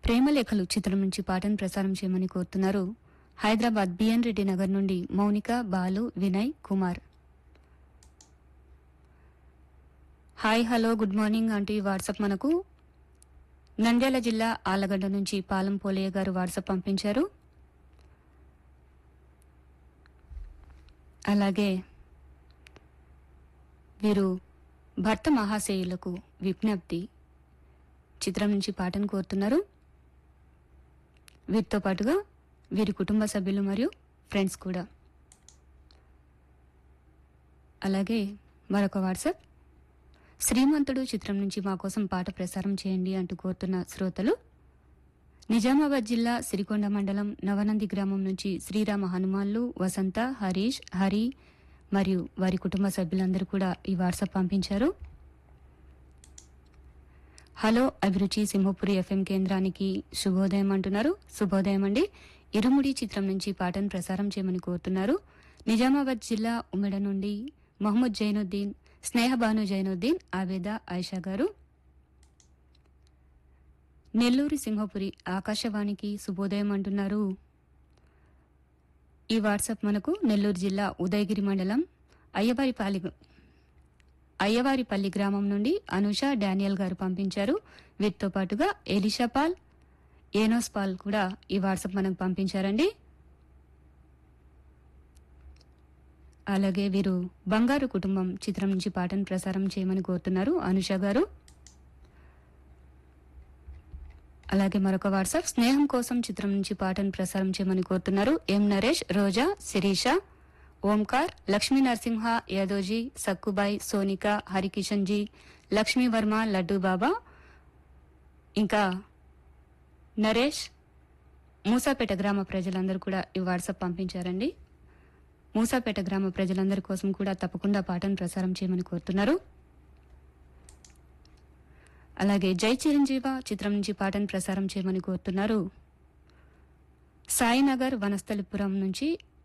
ప్రేమలేఖలు చిత్రం నుంచి పాటను ప్రసారం చేయమని కోరుతున్నారు హైదరాబాద్ బిఎన్ రెడ్డి నగర్ నుండి Mounika Balu Vinay Kumar hi hello good morning అంటూ ఈ వాట్సాప్ మనకు నంద్యాల జిల్లా ఆలగడ్డ నుంచి పాలం పోలయ్య గారు వాట్సాప్ పంపించారు అలాగే వీరు భర్త మహాశయులకు విజ్ఞప్తి చిత్రం నుంచి పాటను కోరుతున్నారు వీరితో పాటుగా వీరి కుటుంబ సభ్యులు మరియు ఫ్రెండ్స్ కూడా అలాగే మరొక వాట్సాప్ శ్రీమంతుడు చిత్రం నుంచి మా కోసం పాట ప్రసారం చేయండి అంటూ కోరుతున్న శ్రోతలు నిజామాబాద్ జిల్లా సిరికొండ మండలం నవనంది గ్రామం నుంచి శ్రీరామ హనుమాన్లు వసంత హరీష్ హరి మరియు వారి కుటుంబ సభ్యులందరూ కూడా ఈ వాట్సాప్ పంపించారు హలో అభిరుచి సింహపురి ఎఫ్ఎం కేంద్రానికి శుభోదయం అంటున్నారు శుభోదయం అండి ఇరుముడి చిత్రం నుంచి పాటను ప్రసారం చేయమని కోరుతున్నారు నిజామాబాద్ జిల్లా ఉమ్మెడ నుండి మహమ్మద్ జైనుద్దీన్ స్నేహబాను జైనుద్దీన్ ఆబేద ఆయిషా గారు నెల్లూరు సింహపురి ఆకాశవాణికి శుభోదయం అంటున్నారు ఈ వాట్సాప్ మనకు నెల్లూరు జిల్లా ఉదయగిరి మండలం అయ్యవారిపాలి అయ్యవారిపల్లి గ్రామం నుండి అనూష డానియల్ గారు పంపించారు వీటితో పాటుగా ఎలిషా పాల్ ఏనోస్ పాల్ కూడా ఈ వాట్సాప్ మనకు పంపించారండి అలాగే వీరు బంగారు కుటుంబం చిత్రం నుంచి పాటను ప్రసారం చేయమని కోరుతున్నారు అనుష గారు అలాగే మరొక వాట్సాప్ స్నేహం కోసం చిత్రం నుంచి పాటను ప్రసారం చేయమని కోరుతున్నారు ఎం నరేష్ రోజా శిరీష ఓంకార్ లక్ష్మీ నరసింహ యాదోజీ సక్కుబాయ్ సోనిక హరికిషన్ జీ లక్ష్మీ వర్మ లడ్డూ బాబా ఇంకా నరేష్ మూసాపేట గ్రామ ప్రజలందరూ కూడా ఈ వాట్సాప్ పంపించారండి మూసాపేట గ్రామ ప్రజలందరి కోసం కూడా తప్పకుండా పాటను ప్రసారం చేయమని కోరుతున్నారు అలాగే జై చిరంజీవ చిత్రం నుంచి పాటను ప్రసారం చేయమని కోరుతున్నారు సాయినగర్ వనస్థలిపురం నుంచి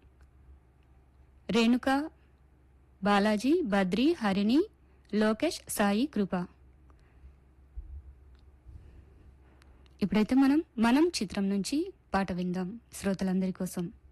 రేణుక బాలాజీ బద్రి హరిణి లోకేష్ సాయి కృప ఇప్పుడైతే మనం మనం చిత్రం నుంచి పాట విందాం శ్రోతలందరి కోసం